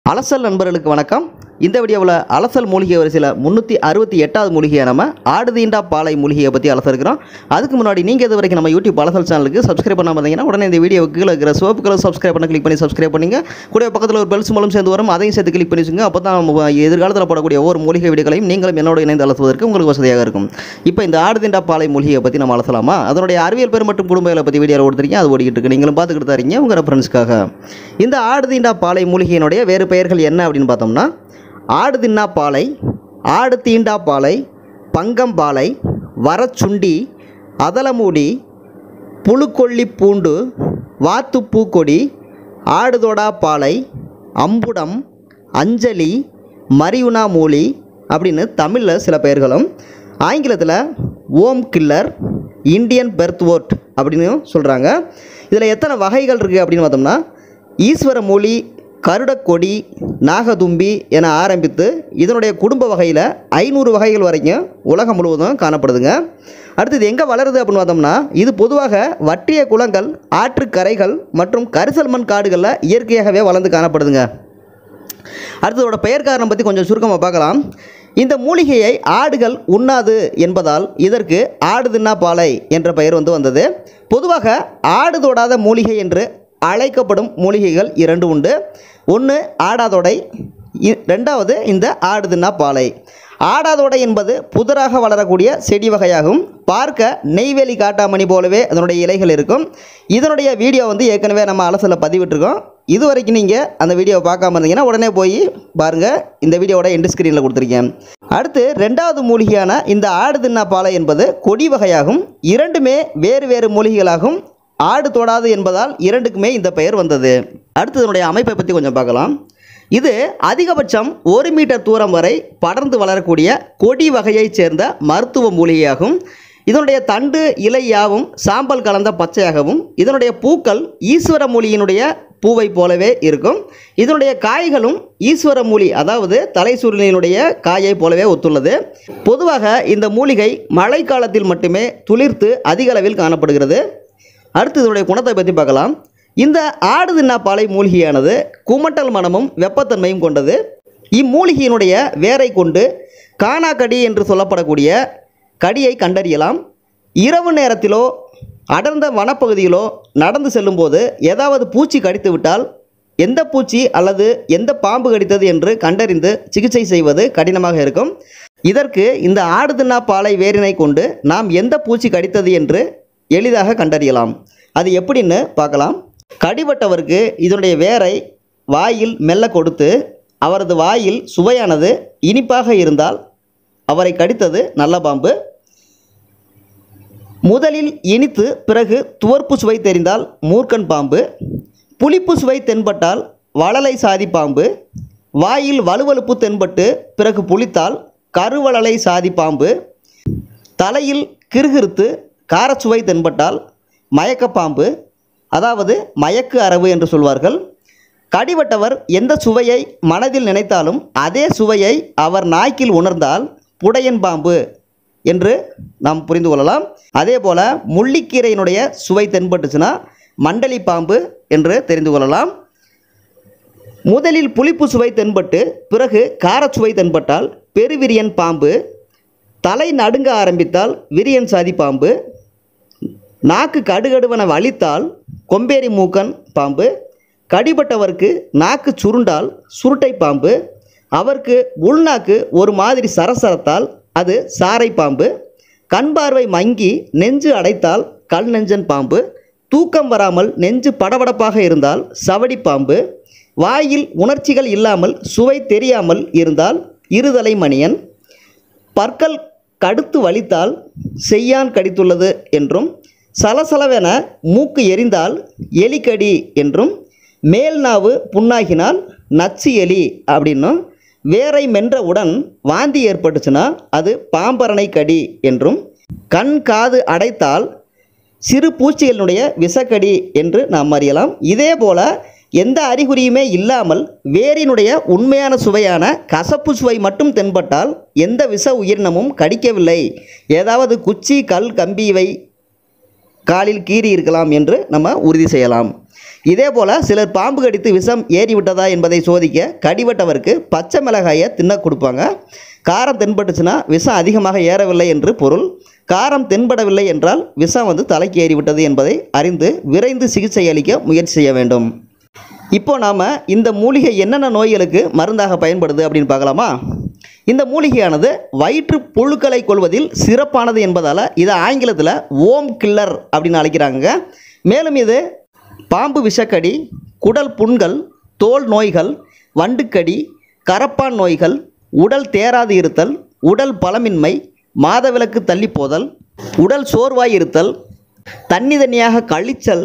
அலசல் நண்பர்களுக்கு வணக்கம் இந்த வீடியோவில் அலசல் மூலிகை வரிசையில் முந்நூற்றி அறுபத்தி எட்டாவது மூலிகையை நம்ம ஆடுதீண்டா பாலை மூலிகையை பற்றி அலச இருக்கிறோம் அதுக்கு முன்னாடி நீங்கள் இது வரைக்கும் நம்ம யூடியூப் அலசல் சேனலுக்கு சப்ஸ்கிரைப் பண்ணாம இருந்தீங்கன்னா உடனே இந்த வீடியோவுக்கு கீழே இருக்கிற சிவப்பு கலர் சப்ஸ்கிரைப் பண்ண கிளிக் பண்ணி சப்ஸ்கிரைப் பண்ணுங்க கூட பக்கத்தில் ஒரு பெல்ஸ் மூலம் சேர்ந்து வரும் அதையும் சேர்த்து கிளிக் பண்ணி வச்சுங்க அப்போ தான் நம்ம எதிர்காலத்தில் போடக்கூடிய ஒவ்வொரு மூலிகை வீடியோக்களையும் நீங்களும் என்னோட இணைந்து அலசுவதற்கு உங்களுக்கு வசதியாக இருக்கும் இப்போ இந்த ஆடுதீண்டா பாலை மூலிகையை பற்றி நம்ம அலசலாமா அதனுடைய அறிவியல் பெரு மற்றும் குடும்பங்களை பற்றி வீடியோ கொடுத்துருக்கீங்க அது ஓடிக்கிட்டு இருக்கு நீங்களும் பார்த்துக்கிட்டு தான் இருக்கீங்க உங்கள் ரெஃபரன்ஸ்க்காக இந்த ஆடுதீண்டா பாலை மூலிகையினுடைய வேறு பெயர்கள் என்ன அப்படின்னு பார்த்தோம்னா ஆடு தின்னா பாலை ஆடு தீண்டா பாலை பங்கம் பாலை வரச்சுண்டி அதலமூடி புழுக்கொல்லி பூண்டு வாத்துப்பூக்கொடி ஆடுதொடா பாலை அம்புடம் அஞ்சலி மரியுனா மூலி அப்படின்னு தமிழில் சில பெயர்களும் ஆங்கிலத்தில் ஓம் கில்லர் இந்தியன் பெர்த்வோர்ட் அப்படின்னு சொல்கிறாங்க இதில் எத்தனை வகைகள் இருக்குது அப்படின்னு பார்த்தோம்னா ஈஸ்வர மூலி கருடக்கொடி நாகதும்பி என ஆரம்பித்து இதனுடைய குடும்ப வகையில் ஐநூறு வகைகள் வரைக்கும் உலகம் முழுவதும் காணப்படுதுங்க அடுத்து இது எங்கே வளருது அப்படின்னு பார்த்தோம்னா இது பொதுவாக வற்றிய குளங்கள் ஆற்றுக்கரைகள் மற்றும் கரிசல் மண் காடுகளில் இயற்கையாகவே வளர்ந்து காணப்படுதுங்க அடுத்ததோட பெயர் காரணம் பற்றி கொஞ்சம் சுருக்கமாக பார்க்கலாம் இந்த மூலிகையை ஆடுகள் உண்ணாது என்பதால் இதற்கு ஆடு தின்னா பாலை என்ற பெயர் வந்து வந்தது பொதுவாக ஆடு தொடாத மூலிகை என்று அழைக்கப்படும் மூலிகைகள் இரண்டு உண்டு ஒன்று ஆடாதொடை இ- ரெண்டாவது இந்த ஆடு தின்னா பாலை ஆடாதொடை என்பது புதராக வளரக்கூடிய செடி வகையாகும் பார்க்க நெய்வேலி காட்டாமணி போலவே அதனுடைய இலைகள் இருக்கும் இதனுடைய வீடியோ வந்து ஏற்கனவே நம்ம அலசலில் பதிவிட்டிருக்கோம் இது வரைக்கும் நீங்கள் அந்த வீடியோவை பார்க்காம இருந்தீங்கன்னா உடனே போய் பாருங்கள் இந்த வீடியோவோட எண்டு ஸ்க்ரீனில் கொடுத்துருக்கேன் அடுத்து ரெண்டாவது மூலிகையான இந்த ஆடு தின்னா பாலை என்பது கொடி வகையாகும் இரண்டுமே வேறு வேறு மூலிகைகளாகும் ஆடு தொடாது என்பதால் இரண்டுக்குமே இந்த பெயர் வந்தது அடுத்து இதனுடைய அமைப்பை பற்றி கொஞ்சம் பார்க்கலாம் இது அதிகபட்சம் ஒரு மீட்டர் தூரம் வரை படர்ந்து வளரக்கூடிய கொடி வகையைச் சேர்ந்த மருத்துவ மூலிகையாகும் இதனுடைய தண்டு இலை யாவும் சாம்பல் கலந்த பச்சையாகவும் இதனுடைய பூக்கள் ஈஸ்வர மூலியினுடைய பூவை போலவே இருக்கும் இதனுடைய காய்களும் ஈஸ்வர மூலி அதாவது தலைசூரியனுடைய காயை போலவே ஒத்துள்ளது பொதுவாக இந்த மூலிகை மழைக்காலத்தில் மட்டுமே துளிர்த்து அதிக அளவில் காணப்படுகிறது அடுத்து இதனுடைய குணத்தை பற்றி பார்க்கலாம் இந்த ஆடு தின்னா பாலை மூலிகையானது குமட்டல் மனமும் வெப்பத்தன்மையும் கொண்டது இம்மூலிகையினுடைய வேரை கொண்டு காணாக்கடி என்று சொல்லப்படக்கூடிய கடியை கண்டறியலாம் இரவு நேரத்திலோ அடர்ந்த வனப்பகுதியிலோ நடந்து செல்லும்போது ஏதாவது பூச்சி கடித்து விட்டால் எந்த பூச்சி அல்லது எந்த பாம்பு கடித்தது என்று கண்டறிந்து சிகிச்சை செய்வது கடினமாக இருக்கும் இதற்கு இந்த ஆடு தின்னா பாலை வேரினை கொண்டு நாம் எந்த பூச்சி கடித்தது என்று எளிதாக கண்டறியலாம் அது எப்படின்னு பார்க்கலாம் கடிபட்டவருக்கு இதனுடைய வேரை வாயில் மெல்ல கொடுத்து அவரது வாயில் சுவையானது இனிப்பாக இருந்தால் அவரை கடித்தது நல்ல பாம்பு முதலில் இனித்து பிறகு துவர்ப்பு சுவை தெரிந்தால் மூர்க்கன் பாம்பு புளிப்பு சுவை தென்பட்டால் வளலை சாதி பாம்பு வாயில் வலுவழுப்பு தென்பட்டு பிறகு புளித்தால் கருவளலை சாதி பாம்பு தலையில் கிறுகிறுத்து காரச்சுவை தென்பட்டால் மயக்கப்பாம்பு அதாவது மயக்கு அரவு என்று சொல்வார்கள் கடிவட்டவர் எந்த சுவையை மனதில் நினைத்தாலும் அதே சுவையை அவர் நாய்க்கில் உணர்ந்தால் புடையன் பாம்பு என்று நாம் புரிந்து கொள்ளலாம் அதே போல் முள்ளிக்கீரையினுடைய சுவை தென்பட்டுச்சுன்னா மண்டலி பாம்பு என்று தெரிந்து கொள்ளலாம் முதலில் புளிப்பு சுவை தென்பட்டு பிறகு காரச்சுவை தென்பட்டால் பெருவிரியன் பாம்பு தலை நடுங்க ஆரம்பித்தால் விரியன் சாதி பாம்பு நாக்கு கடுகடுவன வலித்தால் கொம்பேரி மூக்கன் பாம்பு கடிபட்டவருக்கு நாக்கு சுருண்டால் சுருட்டை பாம்பு அவருக்கு உள்நாக்கு ஒரு மாதிரி சரசரத்தால் அது சாரை பாம்பு கண் பார்வை மங்கி நெஞ்சு அடைத்தால் கல் நெஞ்சன் பாம்பு தூக்கம் வராமல் நெஞ்சு படபடப்பாக இருந்தால் சவடி பாம்பு வாயில் உணர்ச்சிகள் இல்லாமல் சுவை தெரியாமல் இருந்தால் இருதலை மணியன் பற்கள் கடுத்து வலித்தால் செய்யான் கடித்துள்ளது என்றும் சலசலவென மூக்கு எரிந்தால் எலிக்கடி என்றும் மேல் நாவு புண்ணாகினால் நச்சு எலி அப்படின்னும் வேரை மென்றவுடன் வாந்தி ஏற்பட்டுச்சுன்னா அது பாம்பரணை கடி என்றும் கண் காது அடைத்தால் சிறு பூச்சிகளினுடைய விஷக்கடி என்று நாம் அறியலாம் இதே போல எந்த அறிகுறியுமே இல்லாமல் வேரினுடைய உண்மையான சுவையான கசப்பு சுவை மட்டும் தென்பட்டால் எந்த விஷ உயிரினமும் கடிக்கவில்லை ஏதாவது குச்சி கல் கம்பி இவை காலில் கீறி இருக்கலாம் என்று நம்ம உறுதி செய்யலாம் இதே போல் சிலர் பாம்பு கடித்து விஷம் ஏறிவிட்டதா என்பதை சோதிக்க கடிவட்டவருக்கு பச்சை மிளகாயை தின்ன கொடுப்பாங்க காரம் தென்பட்டுச்சுன்னா விஷம் அதிகமாக ஏறவில்லை என்று பொருள் காரம் தென்படவில்லை என்றால் விஷம் வந்து தலைக்கு ஏறிவிட்டது என்பதை அறிந்து விரைந்து சிகிச்சை அளிக்க முயற்சி செய்ய வேண்டும் இப்போ நாம் இந்த மூலிகை என்னென்ன நோய்களுக்கு மருந்தாக பயன்படுது அப்படின்னு பார்க்கலாமா இந்த மூலிகையானது வயிற்று புழுக்களை கொள்வதில் சிறப்பானது என்பதால் இதை ஆங்கிலத்தில் ஓம் கில்லர் அப்படின்னு அழைக்கிறாங்க மேலும் இது பாம்பு விஷக்கடி குடல் புண்கள் தோல் நோய்கள் வண்டுக்கடி கரப்பான் நோய்கள் உடல் தேராது இருத்தல் உடல் பலமின்மை மாதவிலக்கு தள்ளி போதல் உடல் சோர்வாய் இருத்தல் தண்ணி தண்ணியாக கழிச்சல்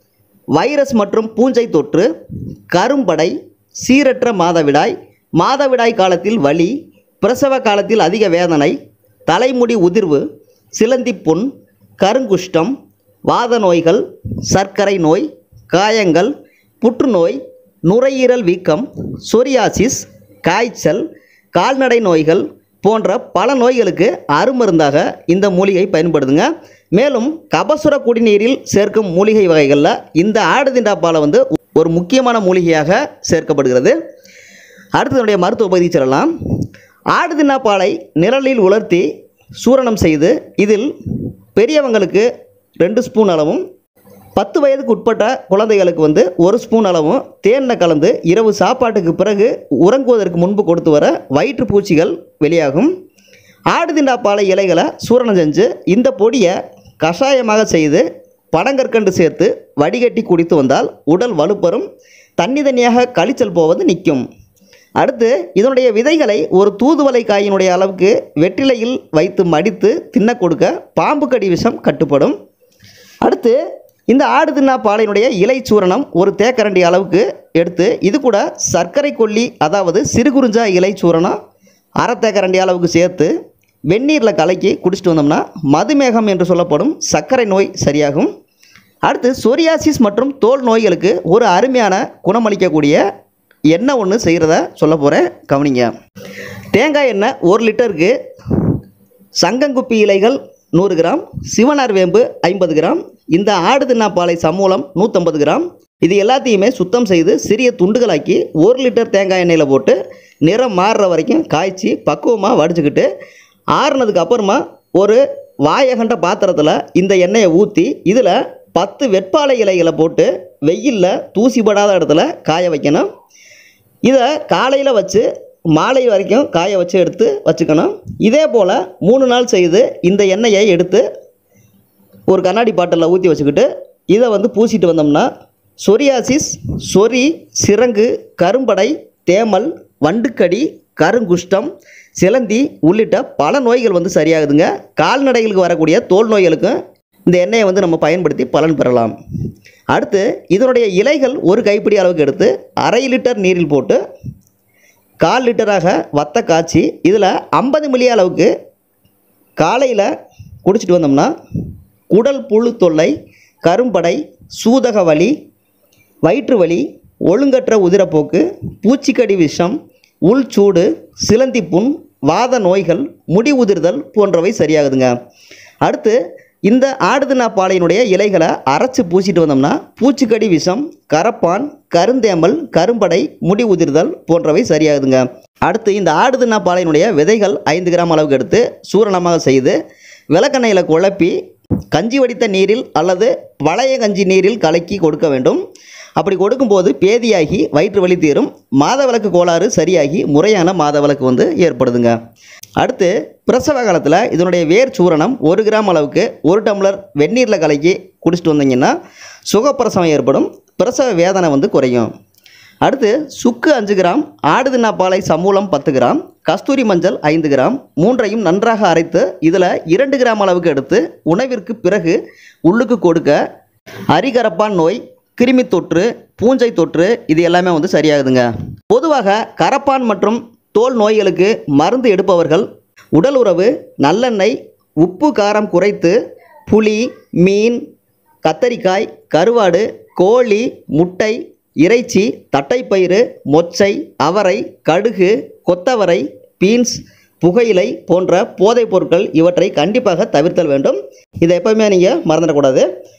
வைரஸ் மற்றும் பூஞ்சை தொற்று கரும்படை சீரற்ற மாதவிடாய் மாதவிடாய் காலத்தில் வலி பிரசவ காலத்தில் அதிக வேதனை தலைமுடி உதிர்வு சிலந்தி புண் கருங்குஷ்டம் வாத நோய்கள் சர்க்கரை நோய் காயங்கள் புற்றுநோய் நுரையீரல் வீக்கம் சொரியாசிஸ் காய்ச்சல் கால்நடை நோய்கள் போன்ற பல நோய்களுக்கு அருமருந்தாக இந்த மூலிகை பயன்படுதுங்க மேலும் கபசுர குடிநீரில் சேர்க்கும் மூலிகை வகைகளில் இந்த ஆடுதிண்டாப்பாலை வந்து ஒரு முக்கியமான மூலிகையாக சேர்க்கப்படுகிறது அடுத்ததுடைய மருத்துவ பகுதி செல்லலாம் ஆடுதின்னாப்பாலை நிழலில் உலர்த்தி சூரணம் செய்து இதில் பெரியவங்களுக்கு ரெண்டு ஸ்பூன் அளவும் பத்து வயதுக்கு உட்பட்ட குழந்தைகளுக்கு வந்து ஒரு ஸ்பூன் அளவும் தேனில் கலந்து இரவு சாப்பாட்டுக்கு பிறகு உறங்குவதற்கு முன்பு கொடுத்து வர வயிற்று பூச்சிகள் வெளியாகும் ஆடுதிண்டாப்பாலை இலைகளை சூரணம் செஞ்சு இந்த பொடியை கஷாயமாக செய்து பனங்கற்கண்டு சேர்த்து வடிகட்டி குடித்து வந்தால் உடல் வலுப்பெறும் தண்ணி தண்ணியாக கழிச்சல் போவது நிற்கும் அடுத்து இதனுடைய விதைகளை ஒரு தூதுவளை காயினுடைய அளவுக்கு வெற்றிலையில் வைத்து மடித்து தின்ன கொடுக்க பாம்பு கடி விஷம் கட்டுப்படும் அடுத்து இந்த ஆடு தின்னா பாலையினுடைய இலை சூரணம் ஒரு தேக்கரண்டி அளவுக்கு எடுத்து இது கூட சர்க்கரை கொல்லி அதாவது சிறுகுறிஞ்சா இலை சூரணம் அரை தேக்கரண்டி அளவுக்கு சேர்த்து வெந்நீரில் கலக்கி குடிச்சிட்டு வந்தோம்னா மதுமேகம் என்று சொல்லப்படும் சர்க்கரை நோய் சரியாகும் அடுத்து சொரியாசிஸ் மற்றும் தோல் நோய்களுக்கு ஒரு அருமையான குணமளிக்கக்கூடிய எண்ணெய் ஒன்று செய்கிறத சொல்ல போகிறேன் கவனிங்க தேங்காய் எண்ணெய் ஒரு லிட்டருக்கு சங்கங்குப்பி இலைகள் நூறு கிராம் சிவனார் வேம்பு ஐம்பது கிராம் இந்த ஆடுதின்னாப்பாலை சமூலம் நூற்றம்பது கிராம் இது எல்லாத்தையுமே சுத்தம் செய்து சிறிய துண்டுகளாக்கி ஒரு லிட்டர் தேங்காய் எண்ணெயில் போட்டு நிறம் மாறுற வரைக்கும் காய்ச்சி பக்குவமாக வடிச்சுக்கிட்டு ஆறுனதுக்கு அப்புறமா ஒரு வாயகண்ட பாத்திரத்தில் இந்த எண்ணெயை ஊற்றி இதில் பத்து வெட்பாலை இலைகளை போட்டு வெயிலில் தூசிப்படாத இடத்துல காய வைக்கணும் இதை காலையில் வச்சு மாலை வரைக்கும் காய வச்சு எடுத்து வச்சுக்கணும் இதே போல் மூணு நாள் செய்து இந்த எண்ணெயை எடுத்து ஒரு கண்ணாடி பாட்டிலில் ஊற்றி வச்சுக்கிட்டு இதை வந்து பூசிட்டு வந்தோம்னா சொரியாசிஸ் சொறி சிரங்கு கரும்படை தேமல் வண்டுக்கடி கருங்குஷ்டம் சிலந்தி உள்ளிட்ட பல நோய்கள் வந்து சரியாகுதுங்க கால்நடைகளுக்கு வரக்கூடிய தோல் நோய்களுக்கும் இந்த எண்ணெயை வந்து நம்ம பயன்படுத்தி பலன் பெறலாம் அடுத்து இதனுடைய இலைகள் ஒரு கைப்பிடி அளவுக்கு எடுத்து அரை லிட்டர் நீரில் போட்டு கால் லிட்டராக வத்த காய்ச்சி இதில் ஐம்பது மில்லி அளவுக்கு காலையில் குடிச்சிட்டு வந்தோம்னா குடல் புழு தொல்லை கரும்படை சூதக வலி வயிற்று வலி ஒழுங்கற்ற உதிரப்போக்கு பூச்சிக்கடி விஷம் உள் சூடு சிலந்தி புண் வாத நோய்கள் முடி உதிர்தல் போன்றவை சரியாகுதுங்க அடுத்து இந்த ஆடுதினா பாலையினுடைய இலைகளை அரைச்சி பூசிட்டு வந்தோம்னா பூச்சிக்கடி விஷம் கரப்பான் கருந்தேமல் கரும்படை முடி உதிர்தல் போன்றவை சரியாகுதுங்க அடுத்து இந்த ஆடுதினா பாலையினுடைய விதைகள் ஐந்து கிராம் அளவுக்கு எடுத்து சூரணமாக செய்து விளக்கெண்ணெயில் குழப்பி கஞ்சி வடித்த நீரில் அல்லது வளைய கஞ்சி நீரில் கலக்கி கொடுக்க வேண்டும் அப்படி கொடுக்கும்போது பேதியாகி வயிற்று வலி தீரும் மாதவிலக்கு கோளாறு சரியாகி முறையான மாதவிலக்கு வந்து ஏற்படுதுங்க அடுத்து பிரசவ காலத்தில் இதனுடைய வேர் சூரணம் ஒரு கிராம் அளவுக்கு ஒரு டம்ளர் வெந்நீரில் கலக்கி குடிச்சிட்டு வந்தீங்கன்னா சுகப்பிரசவம் ஏற்படும் பிரசவ வேதனை வந்து குறையும் அடுத்து சுக்கு அஞ்சு கிராம் ஆடுதின்னா பாலை சமூலம் பத்து கிராம் கஸ்தூரி மஞ்சள் ஐந்து கிராம் மூன்றையும் நன்றாக அரைத்து இதில் இரண்டு கிராம் அளவுக்கு எடுத்து உணவிற்கு பிறகு உள்ளுக்கு கொடுக்க அரிகரப்பான் நோய் கிருமி தொற்று பூஞ்சை தொற்று இது எல்லாமே வந்து சரியாகுதுங்க பொதுவாக கரப்பான் மற்றும் தோல் நோய்களுக்கு மருந்து எடுப்பவர்கள் உடல் உறவு நல்லெண்ணெய் உப்பு காரம் குறைத்து புளி மீன் கத்தரிக்காய் கருவாடு கோழி முட்டை இறைச்சி தட்டைப்பயிறு மொச்சை அவரை கடுகு கொத்தவரை பீன்ஸ் புகையிலை போன்ற போதைப் பொருட்கள் இவற்றை கண்டிப்பாக தவிர்த்தல் வேண்டும் இதை எப்பவுமே நீங்கள் மறந்துடக்கூடாது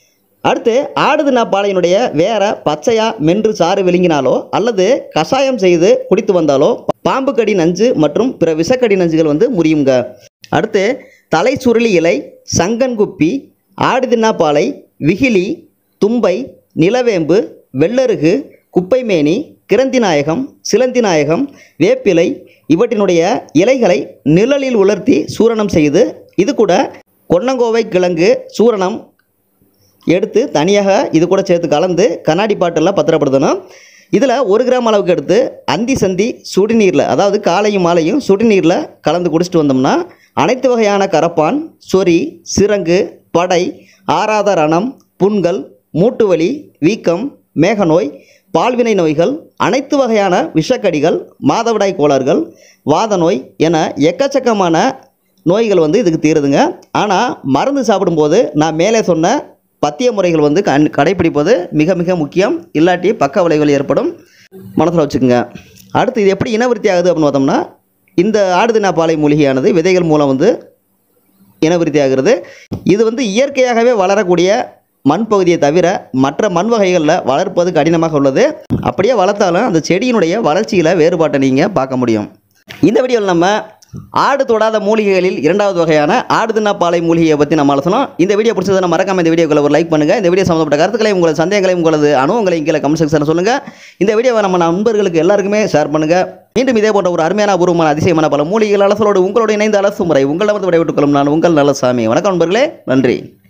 அடுத்து ஆடுதுனா பாலையினுடைய வேற பச்சையாக மென்று சாறு விழுங்கினாலோ அல்லது கஷாயம் செய்து குடித்து வந்தாலோ பாம்பு கடி நஞ்சு மற்றும் பிற விஷக்கடி நஞ்சுகள் வந்து முறியுங்க அடுத்து தலை சுருளி இலை சங்கன்குப்பி ஆடுதின்னா பாலை விகிலி தும்பை நிலவேம்பு வெள்ளருகு குப்பைமேனி கிரந்திநாயகம் சிலந்திநாயகம் வேப்பிலை இவற்றினுடைய இலைகளை நிழலில் உலர்த்தி சூரணம் செய்து இது கூட கொன்னங்கோவை கிழங்கு சூரணம் எடுத்து தனியாக இது கூட சேர்த்து கலந்து கண்ணாடி பாட்டிலில் பத்திரப்படுத்தணும் இதில் ஒரு கிராம் அளவுக்கு எடுத்து அந்தி சந்தி சுடுநீரில் அதாவது காலையும் மாலையும் சுடுநீரில் கலந்து குடிச்சிட்டு வந்தோம்னா அனைத்து வகையான கரப்பான் சொறி சிரங்கு படை ஆறாத ரணம் புண்கள் மூட்டுவலி வீக்கம் மேகநோய் பால்வினை நோய்கள் அனைத்து வகையான விஷக்கடிகள் மாதவிடாய் கோளாறுகள் வாத நோய் என எக்கச்சக்கமான நோய்கள் வந்து இதுக்கு தீருதுங்க ஆனால் மருந்து சாப்பிடும்போது நான் மேலே சொன்ன பத்திய முறைகள் வந்து கண் கடைப்பிடிப்பது மிக மிக முக்கியம் இல்லாட்டி பக்க விளைவுகள் ஏற்படும் மனசில் வச்சுக்கோங்க அடுத்து இது எப்படி இனவிருத்தி ஆகுது அப்படின்னு பார்த்தோம்னா இந்த ஆடுதினா பாலை மூலிகையானது விதைகள் மூலம் வந்து இனவிருத்தி ஆகிறது இது வந்து இயற்கையாகவே வளரக்கூடிய மண் பகுதியை தவிர மற்ற மண் வகைகளில் வளர்ப்பது கடினமாக உள்ளது அப்படியே வளர்த்தாலும் அந்த செடியினுடைய வளர்ச்சியில் வேறுபாட்டை நீங்கள் பார்க்க முடியும் இந்த வீடியோவில் நம்ம ஆடு தொடாத மூலிகைகளில் இரண்டாவது வகையான ஆடுதின்னா பாலை மூலிகையை பற்றி நம்ம அலசணும் இந்த வீடியோ பிடிச்சதுன்னா மறக்காம இந்த வீடியோக்குள்ள ஒரு லைக் பண்ணுங்கள் இந்த வீடியோ சம்மந்தப்பட்ட கருத்துக்களை உங்களது சந்தேகங்களை உங்களது அனுபவங்களை கீழே கமெண்ட் செக்ஷனில் சொல்லுங்கள் இந்த வீடியோவை நம்ம நண்பர்களுக்கு எல்லாருக்குமே ஷேர் பண்ணுங்கள் மீண்டும் இதே போன்ற ஒரு அருமையான அபூர்வமான அதிசயமான பல மூலிகைகள் அலசலோடு உங்களோட இணைந்த அலசு முறை உங்களிடமிருந்து விடைபெற்றுக் கொள்ளும் நான் உங்கள் நல்லசாமி வணக்கம் நண்பர்களே நன்றி